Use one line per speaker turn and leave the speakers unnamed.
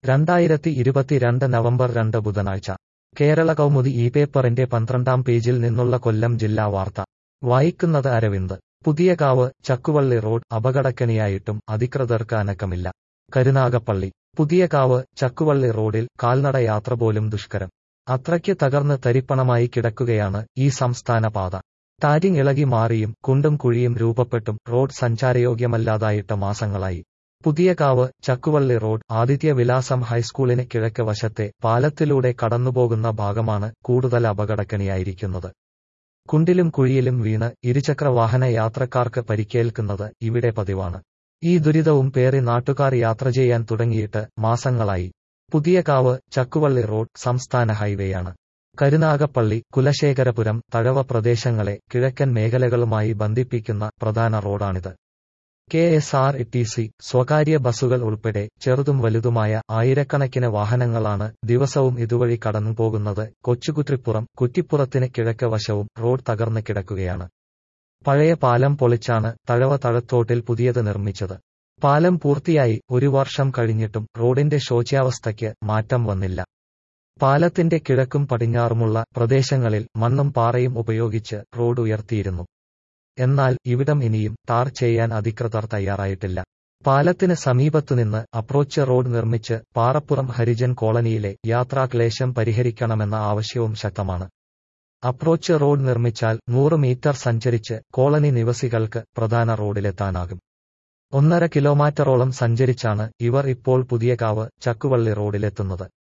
രണ്ടായിരത്തി ഇരുപത്തിരണ്ട് നവംബർ രണ്ട് ബുധനാഴ്ച കേരള കൗമുദി ഈ പേപ്പറിന്റെ പന്ത്രണ്ടാം പേജിൽ നിന്നുള്ള കൊല്ലം ജില്ലാ വാർത്ത വായിക്കുന്നത് അരവിന്ദ് പുതിയകാവ് ചക്കുവള്ളി റോഡ് അപകടക്കണിയായിട്ടും അധികൃതർക്ക് അനക്കമില്ല കരുനാഗപ്പള്ളി പുതിയകാവ് ചക്കുവള്ളി റോഡിൽ കാൽനട യാത്ര പോലും ദുഷ്കരം അത്രയ്ക്ക് തകർന്ന് തരിപ്പണമായി കിടക്കുകയാണ് ഈ സംസ്ഥാന പാത ടാരിങ് ഇളകി മാറിയും കുണ്ടും കുഴിയും രൂപപ്പെട്ടും റോഡ് സഞ്ചാരയോഗ്യമല്ലാതായിട്ട് മാസങ്ങളായി പുതിയകാവ് ചക്കുവള്ളി റോഡ് ആദിത്യ വിലാസം ഹൈസ്കൂളിന് കിഴക്ക് വശത്തെ പാലത്തിലൂടെ കടന്നുപോകുന്ന ഭാഗമാണ് കൂടുതൽ അപകടക്കണിയായിരിക്കുന്നത് കുണ്ടിലും കുഴിയിലും വീണ് ഇരുചക്ര വാഹന യാത്രക്കാർക്ക് പരിക്കേൽക്കുന്നത് ഇവിടെ പതിവാണ് ഈ ദുരിതവും പേറി നാട്ടുകാർ യാത്ര ചെയ്യാൻ തുടങ്ങിയിട്ട് മാസങ്ങളായി പുതിയകാവ് ചക്കുവള്ളി റോഡ് സംസ്ഥാന ഹൈവേയാണ് കരുനാഗപ്പള്ളി കുലശേഖരപുരം തഴവ പ്രദേശങ്ങളെ കിഴക്കൻ മേഖലകളുമായി ബന്ധിപ്പിക്കുന്ന പ്രധാന റോഡാണിത് K S R T C സ്വകാര്യ ബസുകൾ ഉൾപ്പെടെ ചെറുതും വലുതുമായ ആയിരക്കണക്കിന് വാഹനങ്ങളാണ് ദിവസവും ഇതുവഴി കടന്നുപോകുന്നത് കൊച്ചുകുറ്റിപ്പുറം കുറ്റിപ്പുറത്തിന് കിഴക്ക് വശവും റോഡ് തകർന്ന് കിടക്കുകയാണ് പഴയ പാലം പൊളിച്ചാണ് തഴവ തഴത്തോട്ടിൽ പുതിയത് നിർമ്മിച്ചത് പാലം പൂർത്തിയായി ഒരു വർഷം കഴിഞ്ഞിട്ടും റോഡിന്റെ ശോച്യാവസ്ഥയ്ക്ക് മാറ്റം വന്നില്ല പാലത്തിന്റെ കിഴക്കും പടിഞ്ഞാറുമുള്ള പ്രദേശങ്ങളിൽ മണ്ണും പാറയും ഉപയോഗിച്ച് റോഡ് ഉയർത്തിയിരുന്നു എന്നാൽ ഇവിടം ഇനിയും ടാർ ചെയ്യാൻ അധികൃതർ തയ്യാറായിട്ടില്ല പാലത്തിന് സമീപത്തുനിന്ന് അപ്രോച്ച് റോഡ് നിർമ്മിച്ച് പാറപ്പുറം ഹരിജൻ കോളനിയിലെ യാത്രാക്ലേശം പരിഹരിക്കണമെന്ന ആവശ്യവും ശക്തമാണ് അപ്രോച്ച് റോഡ് നിർമ്മിച്ചാൽ നൂറ് മീറ്റർ സഞ്ചരിച്ച് കോളനി നിവസികൾക്ക് പ്രധാന റോഡിലെത്താനാകും ഒന്നര കിലോമീറ്ററോളം സഞ്ചരിച്ചാണ് ഇവർ ഇപ്പോൾ പുതിയകാവ് ചക്കുവള്ളി റോഡിലെത്തുന്നത്